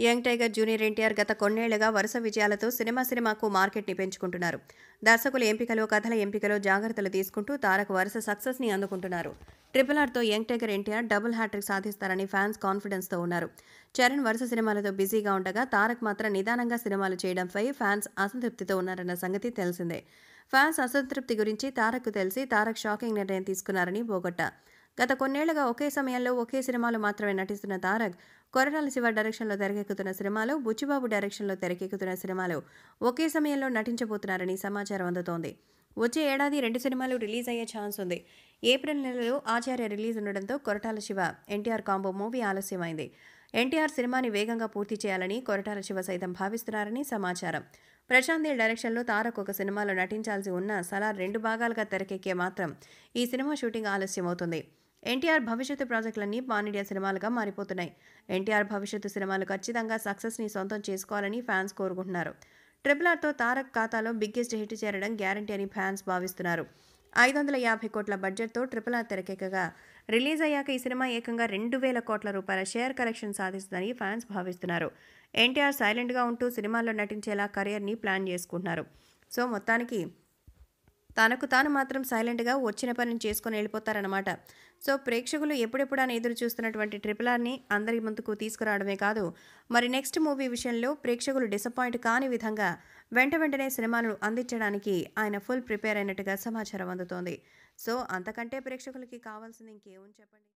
young tiger junior NTR గత కొన్నేళ్లుగా వరుస విజయాలతో సినిమా సినిమాకు మార్కెట్ని పెంచుకుంటున్నారు దర్శకుల ఎంపికలో కథల ఎంపికలో జాగ్రత్తలు తీసుకుంటూ తారక్ వరుస సక్సెస్ని అందుకుంటున్నారు ట్రిపుల్ ఆర్తో young tiger NTR double hattrick సాధిస్తారని ఫ్యాన్స్ కాన్ఫిడెన్స్తో ఉన్నారు చరణ్ వరుస సినిమాలతో బిజీగా ఉండగా తారక్ మాత్రం నిదానంగా సినిమాలు చేయడంపై ఫ్యాన్స్ అసంతృప్తితో ఉన్నారన్న సంగతి తెలిసిందే ఫ్యాన్స్ అసంతృప్తి గురించి తారక్కు తెలిసి తారక్ షాకింగ్ నిర్ణయం తీసుకున్నారని బోగొట్ట గత కొన్నేళ్లుగా ఒకే సమయంలో ఒకే సినిమాలు మాత్రమే నటిస్తున్న తారక్ కొరటాల శివ డైరెక్షన్లో తెరకెక్కుతున్న సినిమాలు బుచ్చిబాబు డైరెక్షన్లో తెరకెక్కుతున్న సినిమాలు ఒకే సమయంలో నటించబోతున్నారని సమాచారం అందుతోంది వచ్చే ఏడాది రెండు సినిమాలు రిలీజ్ అయ్యే ఛాన్స్ ఉంది ఏప్రిల్ నెలలో ఆచార్య రిలీజ్ ఉండడంతో కొరటాల శివ ఎన్టీఆర్ కాంబో మూవీ ఆలస్యమైంది ఎన్టీఆర్ సినిమాని వేగంగా పూర్తి చేయాలని కొరటాల శివ సైతం భావిస్తున్నారని సమాచారం ప్రశాంత్ నీల్ డైరెక్షన్లో తారక్ ఒక సినిమాలో నటించాల్సి ఉన్న సలార్ రెండు భాగాలుగా తెరకెక్కే మాత్రం ఈ సినిమా షూటింగ్ ఆలస్యమవుతుంది ఎన్టీఆర్ భవిష్యత్తు ప్రాజెక్టులన్నీ పాన్ ఇండియా సినిమాలుగా మారిపోతున్నాయి ఎన్టీఆర్ భవిష్యత్తు సినిమాలు ఖచ్చితంగా సక్సెస్ని సొంతం చేసుకోవాలని ఫ్యాన్స్ కోరుకుంటున్నారు ట్రిపుల్ ఆర్తో తారక్ ఖాతాలో బిగ్గెస్ట్ హిట్ చేరడం గ్యారంటీ అని ఫ్యాన్స్ భావిస్తున్నారు ఐదు వందల యాభై కోట్ల బడ్జెట్తో ట్రిపుల్ ఆర్ తెరకెక్కగా రిలీజ్ అయ్యాక ఈ సినిమా ఏకంగా రెండు వేల కోట్ల రూపాయల షేర్ కలెక్షన్ సాధిస్తుందని ఫ్యాన్స్ భావిస్తున్నారు ఎన్టీఆర్ సైలెంట్గా ఉంటూ సినిమాల్లో నటించేలా కెరియర్ని ప్లాన్ చేసుకుంటున్నారు సో మొత్తానికి తనకు తాను మాత్రం సైలెంట్గా వచ్చిన పనిని చేసుకొని వెళ్ళిపోతారన్నమాట సో ప్రేక్షకులు ఎప్పుడెప్పుడు అని ఎదురు చూస్తున్నటువంటి ట్రిపుల్ ఆర్ని అందరి ముందుకు తీసుకురావడమే కాదు మరి నెక్స్ట్ మూవీ విషయంలో ప్రేక్షకులు డిసప్పాయింట్ కాని విధంగా వెంట వెంటనే సినిమాను అందించడానికి ఆయన ఫుల్ ప్రిపేర్ అయినట్టుగా సమాచారం అందుతోంది సో అంతకంటే ప్రేక్షకులకి కావాల్సింది ఇంకేముంది చెప్పండి